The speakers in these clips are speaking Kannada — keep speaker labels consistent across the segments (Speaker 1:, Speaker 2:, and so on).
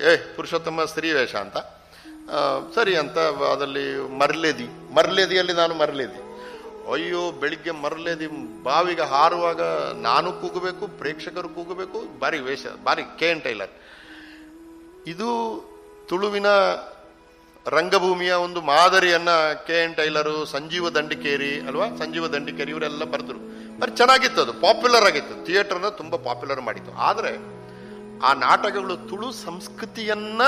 Speaker 1: ಏ ಪುರುಷೋತ್ತಮ ಸ್ತ್ರೀ ವೇಷ ಅಂತ ಆ, ಸರಿ ಅಂತ ಅದರಲ್ಲಿ ಮರ್ಲೇದಿ ಮರ್ಲೇದಿಯಲ್ಲಿ ನಾನು ಮರ್ಲೇದಿ ಅಯ್ಯೋ ಬೆಳಿಗ್ಗೆ ಮರಲೇದಿ ಬಾವಿಗೆ ಹಾರುವಾಗ ನಾನು ಕೂಗಬೇಕು ಪ್ರೇಕ್ಷಕರು ಕೂಗಬೇಕು ಬಾರಿ ವೇಷ ಬಾರಿ ಕೆ ಎನ್ ಟೈಲರ್ ಇದು ತುಳುವಿನ ರಂಗಭೂಮಿಯ ಒಂದು ಮಾದರಿಯನ್ನ K N tailor Sanjeeva Dandikeri ಅಲ್ವಾ ಸಂಜೀವ ದಂಡಿಕೇರಿ ಇವರೆಲ್ಲ ಬರೆದ್ರು ಬರೀ ಚೆನ್ನಾಗಿತ್ತು ಅದು ಪಾಪ್ಯುಲರ್ ಆಗಿತ್ತು ಥಿಯೇಟರ್ನ ತುಂಬಾ ಪಾಪ್ಯುಲರ್ ಮಾಡಿತ್ತು ಆದ್ರೆ ಆ ನಾಟಕಗಳು ತುಳು ಸಂಸ್ಕೃತಿಯನ್ನ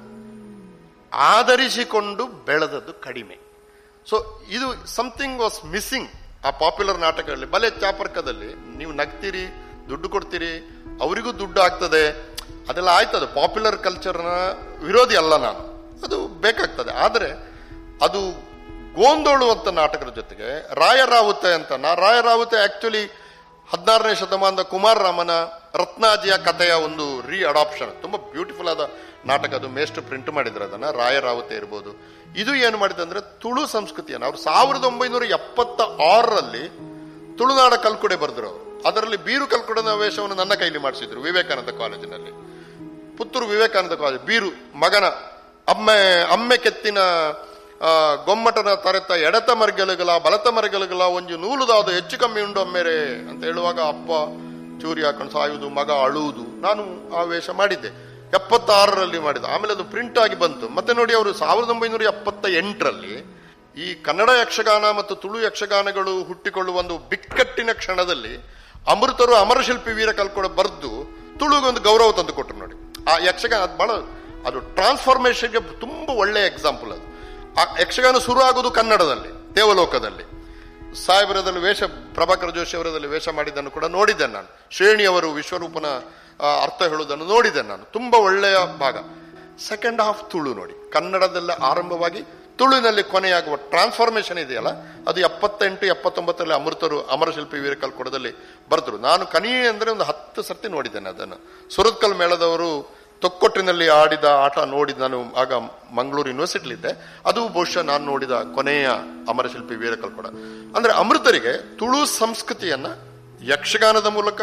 Speaker 1: ಆಧರಿಸಿಕೊಂಡು ಬೆಳೆದದ್ದು ಕಡಿಮೆ ಸೊ ಇದು ಸಮಥಿಂಗ್ ವಾಸ್ ಮಿಸ್ಸಿಂಗ್ ಆ ಪಾಪ್ಯುಲರ್ ನಾಟಕಗಳಲ್ಲಿ ಬಲೆ ಚಾಪರ್ಕದಲ್ಲಿ ನೀವು ನಗ್ತೀರಿ ದುಡ್ಡು ಕೊಡ್ತೀರಿ ಅವರಿಗೂ ದುಡ್ಡು ಆಗ್ತದೆ ಅದೆಲ್ಲ ಆಯ್ತದೆ ಪಾಪ್ಯುಲರ್ ಕಲ್ಚರ್ನ ವಿರೋಧಿ ಅಲ್ಲ ನಾನು ಅದು ಬೇಕಾಗ್ತದೆ ಆದರೆ ಅದು ಗೋಂದೋಳು ಅಂತ ನಾಟಕದ ಜೊತೆಗೆ ರಾಯರಾವುತೆ ಅಂತ ನಾ ರಾಯರಾವುತೆ ಆಕ್ಚುಲಿ ಹದಿನಾರನೇ ಶತಮಾನದ ಕುಮಾರರಾಮನ ರತ್ನಾಜಿಯ ಕಥೆಯ ಒಂದು ರೀ ಅಡಾಪ್ಷನ್ ತುಂಬಾ ಬ್ಯೂಟಿಫುಲ್ ಆದ ನಾಟಕ ಅದು ಮೇಷ್ಟು ಪ್ರಿಂಟ್ ಮಾಡಿದ್ರು ಅದನ್ನ ರಾಯರಾವತೆ ಇರ್ಬೋದು ಇದು ಏನು ಮಾಡಿದೆ ಅಂದ್ರೆ ತುಳು ಸಂಸ್ಕೃತಿಯನ್ನು ಅವ್ರು ಸಾವಿರದ ಒಂಬೈನೂರ ಎಪ್ಪತ್ತ ಆರರಲ್ಲಿ ತುಳುನಾಡ ಕಲ್ಕುಡೆ ಬರೆದ್ರು ಅವರು ಅದರಲ್ಲಿ ಬೀರು ಕಲ್ಕುಡನ ವೇಷವನ್ನು ನನ್ನ ಕೈಲಿ ಮಾಡಿಸಿದ್ರು ವಿವೇಕಾನಂದ ಕಾಲೇಜಿನಲ್ಲಿ ಪುತ್ತೂರು ವಿವೇಕಾನಂದ ಕಾಲೇಜ್ ಬೀರು ಮಗನ ಅಮ್ಮೆ ಅಮ್ಮೆ ಕೆತ್ತಿನ ಆ, ಗೊಮ್ಮಟನ ತರೆತ ಎಡತ ಮರಗೆಲುಗಲ ಬಲತ ಮರಗೆಲುಗಲ ಒಂದು ನೂಲುದಾದು ಹೆಚ್ಚು ಕಮ್ಮಿ ಉಂಡು ಅಮ್ಮೇರೆ ಅಂತ ಹೇಳುವಾಗ ಅಪ್ಪ ಚೂರಿ ಹಾಕೊಂಡು ಸಾಯುವುದು ಮಗ ಅಳುವುದು ನಾನು ಆ ವೇಷ ಮಾಡಿದ್ದೆ ಎಪ್ಪತ್ತಾರರಲ್ಲಿ ಮಾಡಿದ ಆಮೇಲೆ ಅದು ಪ್ರಿಂಟ್ ಆಗಿ ಬಂತು ಮತ್ತೆ ನೋಡಿ ಅವರು ಸಾವಿರದ ಒಂಬೈನೂರ ಎಪ್ಪತ್ತ ಎಂಟರಲ್ಲಿ ಈ ಕನ್ನಡ ಯಕ್ಷಗಾನ ಮತ್ತು ತುಳು ಯಕ್ಷಗಾನಗಳು ಹುಟ್ಟಿಕೊಳ್ಳುವ ಒಂದು ಬಿಕ್ಕಟ್ಟಿನ ಕ್ಷಣದಲ್ಲಿ ಅಮೃತರು ಅಮರಶಿಲ್ಪಿ ವೀರ ಕಲ್ಕೊಡ ಬರೆದು ತುಳುಗೆ ಒಂದು ಗೌರವ ತಂದು ಕೊಟ್ಟರು ನೋಡಿ ಆ ಯಕ್ಷಗಾನ ಅದು ಬಹಳ ಅದು ಟ್ರಾನ್ಸ್ಫಾರ್ಮೇಶನ್ಗೆ ತುಂಬಾ ಒಳ್ಳೆ ಎಕ್ಸಾಂಪಲ್ ಅದು ಆ ಯಕ್ಷಗಾನ ಶುರು ಆಗುವುದು ಕನ್ನಡದಲ್ಲಿ ದೇವಲೋಕದಲ್ಲಿ ಸಾಹೇಬರದಲ್ಲಿ ವೇಷ ಪ್ರಭಾಕರ ಜೋಶಿ ಅವರದಲ್ಲಿ ವೇಷ ಮಾಡಿದ್ದನ್ನು ಕೂಡ ನೋಡಿದ್ದೆ ನಾನು ಶ್ರೇಣಿಯವರು ವಿಶ್ವರೂಪನ ಆ, ಅರ್ಥ ಹೇಳುವುದನ್ನು ನೋಡಿದ್ದೆ ನಾನು ತುಂಬಾ ಒಳ್ಳೆಯ ಭಾಗ ಸೆಕೆಂಡ್ ಹಾಫ್ ತುಳು ನೋಡಿ ಕನ್ನಡದಲ್ಲ ಆರಂಭವಾಗಿ ತುಳುವಿನಲ್ಲಿ ಕೊನೆಯಾಗುವ ಟ್ರಾನ್ಸ್ಫಾರ್ಮೇಶನ್ ಇದೆಯಲ್ಲ ಅದು ಎಪ್ಪತ್ತೆಂಟು ಎಪ್ಪತ್ತೊಂಬತ್ತರಲ್ಲಿ ಅಮೃತರು ಅಮರಶಿಲ್ಪಿ ವೀರಕಲ್ಕೊಡದಲ್ಲಿ ಬರೆದ್ರು ನಾನು ಕನಿ ಅಂದ್ರೆ ಒಂದು ಹತ್ತು ಸರ್ತಿ ನೋಡಿದ್ದೇನೆ ಅದನ್ನು ಸುರತ್ಕಲ್ ಮೇಳದವರು ತೊಕ್ಕೊಟ್ಟಿನಲ್ಲಿ ಆಡಿದ ಆಟ ನೋಡಿದ ನಾನು ಆಗ ಮಂಗಳೂರು ಯೂನಿವರ್ಸಿಟಿಲಿದ್ದೆ ಅದು ಬಹುಶಃ ನಾನು ನೋಡಿದ ಕೊನೆಯ ಅಮರಶಿಲ್ಪಿ ವೀರಕಲ್ಕೊಡ ಅಂದ್ರೆ ಅಮೃತರಿಗೆ ತುಳು ಸಂಸ್ಕೃತಿಯನ್ನ ಯಕ್ಷಗಾನದ ಮೂಲಕ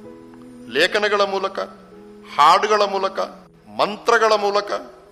Speaker 1: ಲೇಖನಗಳ ಮೂಲಕ ಹಾಡುಗಳ ಮೂಲಕ ಮಂತ್ರಗಳ ಮೂಲಕ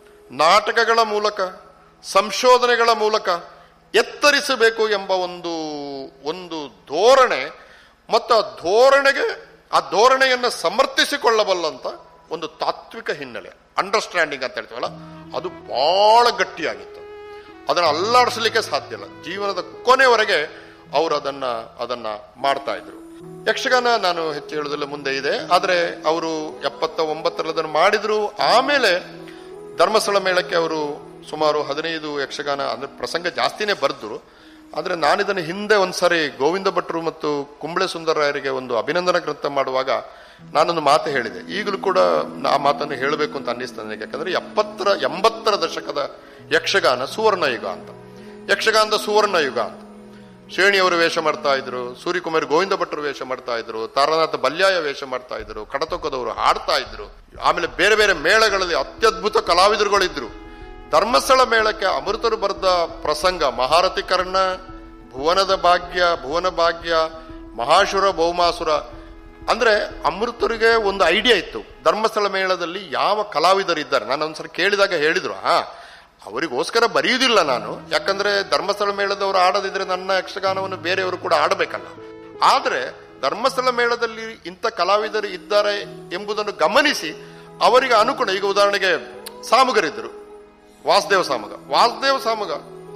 Speaker 1: ನಾಟಕಗಳ ಮೂಲಕ ಸಂಶೋಧನೆಗಳ ಮೂಲಕ ಎತ್ತರಿಸಬೇಕು ಎಂಬ ಒಂದು ಒಂದು ಧೋರಣೆ ಮತ್ತು ಆ ಧೋರಣೆಗೆ ಆ ಧೋರಣೆಯನ್ನು ಸಮರ್ಥಿಸಿಕೊಳ್ಳಬಲ್ಲಂತ ಒಂದು ತಾತ್ವಿಕ ಹಿನ್ನೆಲೆ ಅಂಡರ್ಸ್ಟ್ಯಾಂಡಿಂಗ್ ಅಂತ ಹೇಳ್ತೀವಲ್ಲ ಅದು ಬಹಳ ಗಟ್ಟಿಯಾಗಿತ್ತು ಅದನ್ನು ಅಲ್ಲಾಡಿಸಲಿಕ್ಕೆ ಸಾಧ್ಯ ಇಲ್ಲ ಜೀವನದ ಕೊನೆವರೆಗೆ ಅವರು ಅದನ್ನ ಅದನ್ನ ಮಾಡ್ತಾ ಇದ್ರು ಯಕ್ಷಗಾನ ನಾನು ಹೆಚ್ಚು ಹೇಳೋದಿಲ್ಲ ಮುಂದೆ ಇದೆ ಆದ್ರೆ ಅವರು ಎಪ್ಪತ್ತ ಒಂಬತ್ತರಲ್ಲಿ ಅದನ್ನು ಮಾಡಿದ್ರು ಆಮೇಲೆ ಧರ್ಮಸ್ಥಳ ಮೇಳಕ್ಕೆ ಅವರು ಸುಮಾರು ಹದಿನೈದು ಯಕ್ಷಗಾನ ಅಂದ್ರೆ ಪ್ರಸಂಗ ಜಾಸ್ತಿನೇ ಬರೆದ್ರು ಆದ್ರೆ ನಾನಿದನ್ನು ಹಿಂದೆ ಒಂದ್ಸರಿ ಗೋವಿಂದ ಭಟ್ರು ಮತ್ತು ಕುಂಬಳೆ ಸುಂದರರಾಯರಿಗೆ ಒಂದು ಅಭಿನಂದನಾ ಗ್ರಂಥ ಮಾಡುವಾಗ ನಾನೊಂದು ಮಾತು ಹೇಳಿದೆ ಈಗಲೂ ಕೂಡ ಆ ಮಾತನ್ನು ಹೇಳಬೇಕು ಅಂತ ಅನ್ನಿಸ್ತದೆ ನನಗೆ ಯಾಕಂದ್ರೆ ಎಪ್ಪತ್ತರ ಎಂಬತ್ತರ ದಶಕದ ಯಕ್ಷಗಾನ ಸುವರ್ಣ ಯುಗ ಅಂತ ಯಕ್ಷಗಾನದ ಸುವರ್ಣ ಯುಗ ಅಂತ ಶ್ರೇಣಿಯವರು ವೇಷ ಮಾಡ್ತಾ ಇದ್ರು ಸೂರ್ಯಕುಮಾರ್ ಗೋವಿಂದ ಭಟ್ರು ವೇಷ ಮಾಡ್ತಾ ಇದ್ರು ತಾರನಾಥ ಬಲ್ಯಾಯ ವೇಷ ಮಾಡ್ತಾ ಇದ್ರು ಕಡತೊಕ್ಕದವರು ಹಾಡ್ತಾ ಇದ್ರು ಆಮೇಲೆ ಬೇರೆ ಬೇರೆ ಮೇಳಗಳಲ್ಲಿ ಅತ್ಯದ್ಭುತ ಕಲಾವಿದರುಗಳಿದ್ರು ಧರ್ಮಸ್ಥಳ ಮೇಳಕ್ಕೆ ಅಮೃತರು ಬರೆದ ಪ್ರಸಂಗ ಮಹಾರಥಿ ಕರ್ಣ ಭುವನದ ಭಾಗ್ಯ ಭುವನ ಭಾಗ್ಯ ಮಹಾಶುರ ಭೌಮಾಸುರ ಅಂದ್ರೆ ಅಮೃತರಿಗೆ ಒಂದು ಐಡಿಯಾ ಇತ್ತು ಧರ್ಮಸ್ಥಳ ಮೇಳದಲ್ಲಿ ಯಾವ ಕಲಾವಿದರಿದ್ದಾರೆ ನಾನು ಒಂದ್ಸರಿ ಕೇಳಿದಾಗ ಹೇಳಿದ್ರು ಹಾ ಅವರಿಗೋಸ್ಕರ ಬರೆಯುವುದಿಲ್ಲ ನಾನು ಯಾಕಂದ್ರೆ ಧರ್ಮಸ್ಥಳ ಮೇಳದವರು ಆಡದಿದ್ರೆ ನನ್ನ ಯಕ್ಷಗಾನವನ್ನು ಬೇರೆಯವರು ಕೂಡ ಆಡಬೇಕಲ್ಲ ಆದ್ರೆ ಧರ್ಮಸ್ಥಳ ಮೇಳದಲ್ಲಿ ಇಂಥ ಕಲಾವಿದರು ಇದ್ದಾರೆ ಎಂಬುದನ್ನು ಗಮನಿಸಿ ಅವರಿಗೆ ಅನುಕೂಲ ಈಗ ಉದಾಹರಣೆಗೆ ಸಾಮುಗರಿದ್ದರು ವಾಸುದೇವ ಸಾಮಗ ವಾಸುದೇವ ಸಾಮಗ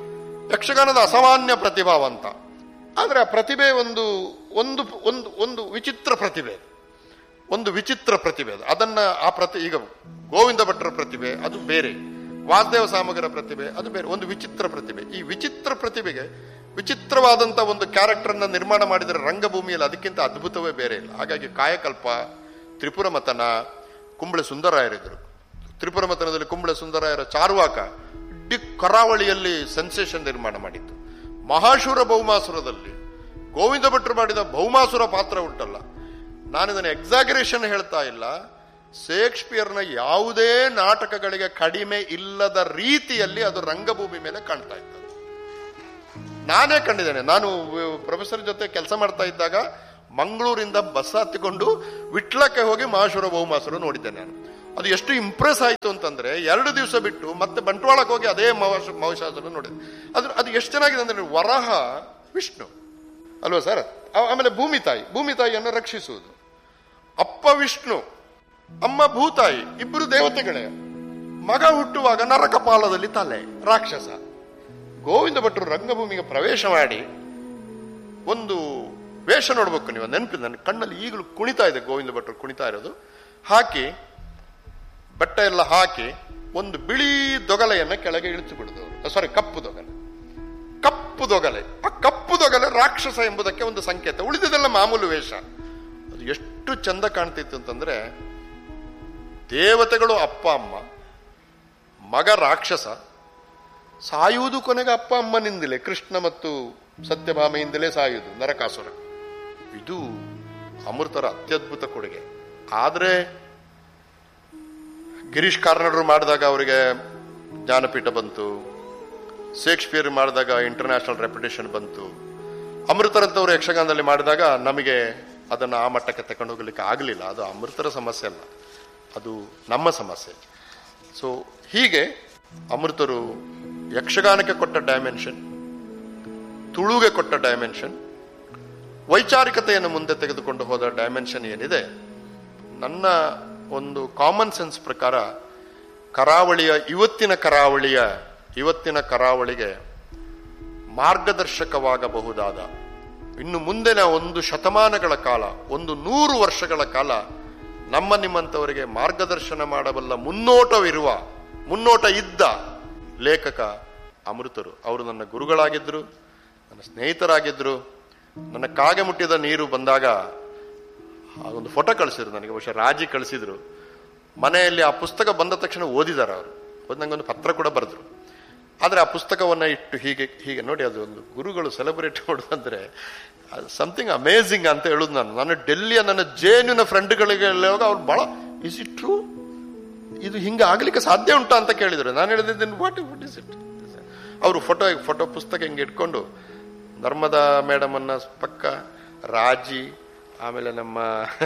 Speaker 1: ಯಕ್ಷಗಾನದ ಅಸಾಮಾನ್ಯ ಪ್ರತಿಭಾವಂತ ಆದ್ರೆ ಆ ಪ್ರತಿಭೆ ಒಂದು ಒಂದು ಒಂದು ಒಂದು ವಿಚಿತ್ರ ಪ್ರತಿಭೆ ಒಂದು ವಿಚಿತ್ರ ಪ್ರತಿಭೆ ಅದು ಅದನ್ನ ಆ ಪ್ರತಿ ಈಗ ಗೋವಿಂದ ಭಟ್ರ ಪ್ರತಿಭೆ ಅದು ಬೇರೆ ವಾಸುದೇವ ಸಾಮಗರ ಪ್ರತಿಭೆ ಅದು ಬೇರೆ ಒಂದು ವಿಚಿತ್ರ ಪ್ರತಿಭೆ ಈ ವಿಚಿತ್ರ ಪ್ರತಿಭೆಗೆ ವಿಚಿತ್ರವಾದಂತ ಒಂದು ಕ್ಯಾರೆಕ್ಟರ್ ಅನ್ನ ನಿರ್ಮಾಣ ಮಾಡಿದರೆ ರಂಗಭೂಮಿಯಲ್ಲಿ ಅದಕ್ಕಿಂತ ಅದ್ಭುತವೇ ಬೇರೆ ಇಲ್ಲ ಹಾಗಾಗಿ ಕಾಯಕಲ್ಪ ತ್ರಿಪುರ ಮತನ ಕುಂಬಳೆ ಸುಂದರಾಯರಿದ್ರು ತ್ರಿಪುರ ಮತನದಲ್ಲಿ ಕುಂಬಳೆ ಸುಂದರಾಯರ ಚಾರುವಾಕ ಇಡೀ ಕರಾವಳಿಯಲ್ಲಿ ಸೆನ್ಸೇಷನ್ ನಿರ್ಮಾಣ ಮಾಡಿತ್ತು ಮಹಾಶೂರ ಭೌಮಾಸುರದಲ್ಲಿ ಗೋವಿಂದ ಭಟ್ರು ಮಾಡಿದ ಭೌಮಾಸುರ ಪಾತ್ರ ಉಂಟಲ್ಲ ನಾನು ಇದನ್ನು ಎಕ್ಸಾಗರೇಷನ್ ಹೇಳ್ತಾ ಇಲ್ಲ ಶೇಕ್ಸ್ಪಿಯರ್ನ ಯಾವುದೇ ನಾಟಕಗಳಿಗೆ ಕಡಿಮೆ ಇಲ್ಲದ ರೀತಿಯಲ್ಲಿ ಅದು ರಂಗಭೂಮಿ ಮೇಲೆ ಕಾಣ್ತಾ ಇತ್ತು ನಾನೇ ಕಂಡಿದ್ದೇನೆ ನಾನು ಪ್ರೊಫೆಸರ್ ಜೊತೆ ಕೆಲಸ ಮಾಡ್ತಾ ಇದ್ದಾಗ ಮಂಗಳೂರಿಂದ ಬಸ್ ಹತ್ತಿಕೊಂಡು ವಿಟ್ಲಕ್ಕೆ ಹೋಗಿ ಮಹಾಶುರ ಬಹುಮಾಸುರ ನೋಡಿದ್ದೆ ನಾನು ಅದು ಎಷ್ಟು ಇಂಪ್ರೆಸ್ ಆಯ್ತು ಅಂತಂದ್ರೆ ಎರಡು ದಿವಸ ಬಿಟ್ಟು ಮತ್ತೆ ಬಂಟ್ವಾಳಕ್ಕೆ ಹೋಗಿ ಅದೇ ಮಹಿಷ ಮಹಿಷಾಸುರ ನೋಡಿದ್ವಿ ಅದು ಅದು ಎಷ್ಟು ಚೆನ್ನಾಗಿದೆ ಅಂದ್ರೆ ವರಹ ವಿಷ್ಣು ಅಲ್ವಾ ಸರ್ ಆಮೇಲೆ ಭೂಮಿ ತಾಯಿ ಭೂಮಿ ತಾಯಿಯನ್ನು ರಕ್ಷಿಸುವುದು ಅಪ್ಪ ವಿಷ್ಣು ಅಮ್ಮ ಭೂತಾಯಿ ಇಬ್ಬರು ದೇವತೆಗಳೇ ಮಗ ಹುಟ್ಟುವಾಗ ನರಕಪಾಲದಲ್ಲಿ ತಲೆ ರಾಕ್ಷಸ ಗೋವಿಂದ ಭಟ್ರು ರಂಗಭೂಮಿಗೆ ಪ್ರವೇಶ ಮಾಡಿ ಒಂದು ವೇಷ ನೋಡ್ಬೇಕು ನೀವು ನೆನಪಿದೆ ನನ್ನ ಕಣ್ಣಲ್ಲಿ ಈಗಲೂ ಕುಣಿತಾ ಇದೆ ಗೋವಿಂದ ಭಟ್ರು ಕುಣಿತಾ ಇರೋದು ಹಾಕಿ ಬಟ್ಟೆ ಎಲ್ಲ ಹಾಕಿ ಒಂದು ಬಿಳಿ ದೊಗಲೆಯನ್ನ ಕೆಳಗೆ ಇಳಿತು ಬಿಡುದವರು ಸಾರಿ ಕಪ್ಪು ದೊಗಲೆ ಕಪ್ಪು ದೊಗಲೆ ಆ ಕಪ್ಪು ದೊಗಲೆ ರಾಕ್ಷಸ ಎಂಬುದಕ್ಕೆ ಒಂದು ಸಂಕೇತ ಉಳಿದಿದೆಲ್ಲ ಮಾಮೂಲು ವೇಷ ಅದು ಎಷ್ಟು ಚಂದ ಕಾಣ್ತಿತ್ತು ಅಂತಂದ್ರೆ ದೇವತೆಗಳು ಅಪ್ಪ ಅಮ್ಮ ಮಗ ರಾಕ್ಷಸ ಸಾಯುವುದು ಕೊನೆಗೆ ಅಪ್ಪ ಅಮ್ಮನಿಂದಲೇ ಕೃಷ್ಣ ಮತ್ತು ಸತ್ಯಭಾಮೆಯಿಂದಲೇ ಸಾಯುವುದು ನರಕಾಸುರ ಇದು ಅಮೃತರ ಅತ್ಯದ್ಭುತ ಕೊಡುಗೆ ಆದ್ರೆ ಗಿರೀಶ್ ಕಾರ್ನಾಡರು ಮಾಡಿದಾಗ ಅವರಿಗೆ ಜ್ಞಾನಪೀಠ ಬಂತು ಶೇಕ್ಸ್ಪಿಯರ್ ಮಾಡಿದಾಗ ಇಂಟರ್ನ್ಯಾಷನಲ್ ರೆಪ್ಯುಟೇಷನ್ ಬಂತು ಅಮೃತರಂತವರು ಯಕ್ಷಗಾನದಲ್ಲಿ ಮಾಡಿದಾಗ ನಮಗೆ ಅದನ್ನು ಆ ಮಟ್ಟಕ್ಕೆ ತಗೊಂಡು ಹೋಗ್ಲಿಕ್ಕೆ ಆಗಲಿಲ್ಲ ಅದು ಅಮೃತರ ಸಮಸ್ಯೆ ಅಲ್ಲ ಅದು ನಮ್ಮ ಸಮಸ್ಯೆ ಸೊ ಹೀಗೆ ಅಮೃತರು ಯಕ್ಷಗಾನಕ್ಕೆ ಕೊಟ್ಟ ಡೈಮೆನ್ಷನ್ ತುಳುಗೆ ಕೊಟ್ಟ ಡೈಮೆನ್ಷನ್ ವೈಚಾರಿಕತೆಯನ್ನು ಮುಂದೆ ತೆಗೆದುಕೊಂಡು ಹೋದ ಡೈಮೆನ್ಷನ್ ಏನಿದೆ ನನ್ನ ಒಂದು ಕಾಮನ್ ಸೆನ್ಸ್ ಪ್ರಕಾರ ಕರಾವಳಿಯ ಇವತ್ತಿನ ಕರಾವಳಿಯ ಇವತ್ತಿನ ಕರಾವಳಿಗೆ ಮಾರ್ಗದರ್ಶಕವಾಗಬಹುದಾದ ಇನ್ನು ಮುಂದಿನ ಒಂದು ಶತಮಾನಗಳ ಕಾಲ ಒಂದು ನೂರು ವರ್ಷಗಳ ಕಾಲ ನಮ್ಮ ನಿಮ್ಮಂಥವರಿಗೆ ಮಾರ್ಗದರ್ಶನ ಮಾಡಬಲ್ಲ ಮುನ್ನೋಟವಿರುವ ಮುನ್ನೋಟ ಇದ್ದ ಲೇಖಕ ಅಮೃತರು ಅವರು ನನ್ನ ಗುರುಗಳಾಗಿದ್ದರು ನನ್ನ ಸ್ನೇಹಿತರಾಗಿದ್ದರು ನನ್ನ ಕಾಗೆ ಮುಟ್ಟಿದ ನೀರು ಬಂದಾಗ ಆ ಒಂದು ಫೋಟೋ ಕಳಿಸಿದ್ರು ನನಗೆ ಬಹುಶಃ ರಾಜಿ ಕಳಿಸಿದ್ರು ಮನೆಯಲ್ಲಿ ಆ ಪುಸ್ತಕ ಬಂದ ತಕ್ಷಣ ಓದಿದಾರೆ ಅವರು ಓದಿ ನಂಗೊಂದು ಪತ್ರ ಕೂಡ ಬರೆದ್ರು ಆದರೆ ಆ ಪುಸ್ತಕವನ್ನ ಇಟ್ಟು ಹೀಗೆ ಹೀಗೆ ನೋಡಿ ಅದು ಒಂದು ಗುರುಗಳು ಸೆಲೆಬ್ರೇಟ್ ಮಾಡೋದಂದ್ರೆ ಸಮಥಿಂಗ್ ಅಮೇಝಿಂಗ್ ಅಂತ ಹೇಳುದು ನಾನು ನಾನು ಡೆಲ್ಲಿಯ ನನ್ನ ಜೇನಿನ ಫ್ರೆಂಡ್ಗಳಿಗೆ ಹೋಗ ಅವ್ರು ಬಹಳ ಇಸ್ ಇಟ್ ಟ್ರೂ ಇದು ಹಿಂಗೆ ಆಗ್ಲಿಕ್ಕೆ ಸಾಧ್ಯ ಉಂಟಾ ಅಂತ ಕೇಳಿದ್ರು ನಾನು ಹೇಳಿದ್ದೀನಿ ವಾಟ್ ವಾಟ್ ಇಸ್ ಇಟ್ ಅವರು ಫೋಟೋ ಫೋಟೋ ಪುಸ್ತಕ ಹಿಂಗೆ ಇಟ್ಕೊಂಡು ನರ್ಮದಾ ಮೇಡಮ್ ಅನ್ನ ಪಕ್ಕ ರಾಜಿ ಆಮೇಲೆ ನಮ್ಮ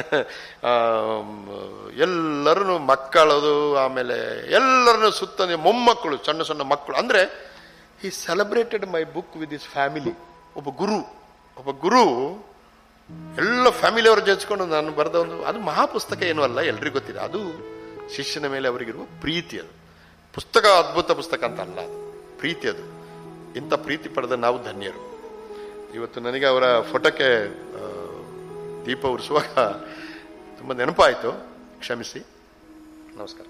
Speaker 1: ಎಲ್ಲರನ್ನು ಮಕ್ಕಳದು ಆಮೇಲೆ ಎಲ್ಲರನ್ನು ಸುತ್ತ ಮೊಮ್ಮಕ್ಕಳು ಸಣ್ಣ ಸಣ್ಣ ಮಕ್ಕಳು ಅಂದ್ರೆ ಈ celebrated my book with is family ಒಬ್ಬ ಗುರು ಒಬ್ಬ ಗುರು ಎಲ್ಲ ಫ್ಯಾಮಿಲಿಯವರು ಜಯಿಸ್ಕೊಂಡು ನಾನು ಬರೆದ ಒಂದು ಅದು ಮಹಾಪುಸ್ತಕ ಏನೂ ಅಲ್ಲ ಎಲ್ರಿಗೂ ಗೊತ್ತಿದೆ ಅದು ಶಿಷ್ಯನ ಮೇಲೆ ಅವರಿಗಿರುವ ಪ್ರೀತಿ ಅದು ಪುಸ್ತಕ ಅದ್ಭುತ ಪುಸ್ತಕ ಅಂತ ಅಲ್ಲ ಅದು ಪ್ರೀತಿ ಅದು ಇಂಥ ಪ್ರೀತಿ ಪಡೆದ ನಾವು ಧನ್ಯರು ಇವತ್ತು ನನಗೆ ಅವರ ಫೋಟೋಕ್ಕೆ ದೀಪ ಉರಿಸುವಾಗ ತುಂಬ ನೆನಪಾಯಿತು ಕ್ಷಮಿಸಿ ನಮಸ್ಕಾರ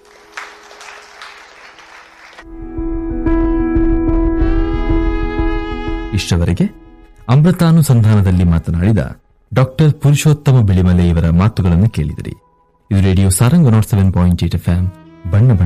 Speaker 2: ಇಷ್ಟವರೆಗೆ ಅಮೃತಾನುಸಂಧಾನದಲ್ಲಿ ಮಾತನಾಡಿದ ಡಾಕ್ಟರ್ ಪುರುಷೋತ್ತಮ ಬಿಳಿಮಲೆ ಇವರ ಮಾತುಗಳನ್ನು ಕೇಳಿದಿರಿ ಇದು radio Sarang one seven point eight F ಬಣ್ಣ ಬಣ್ಣ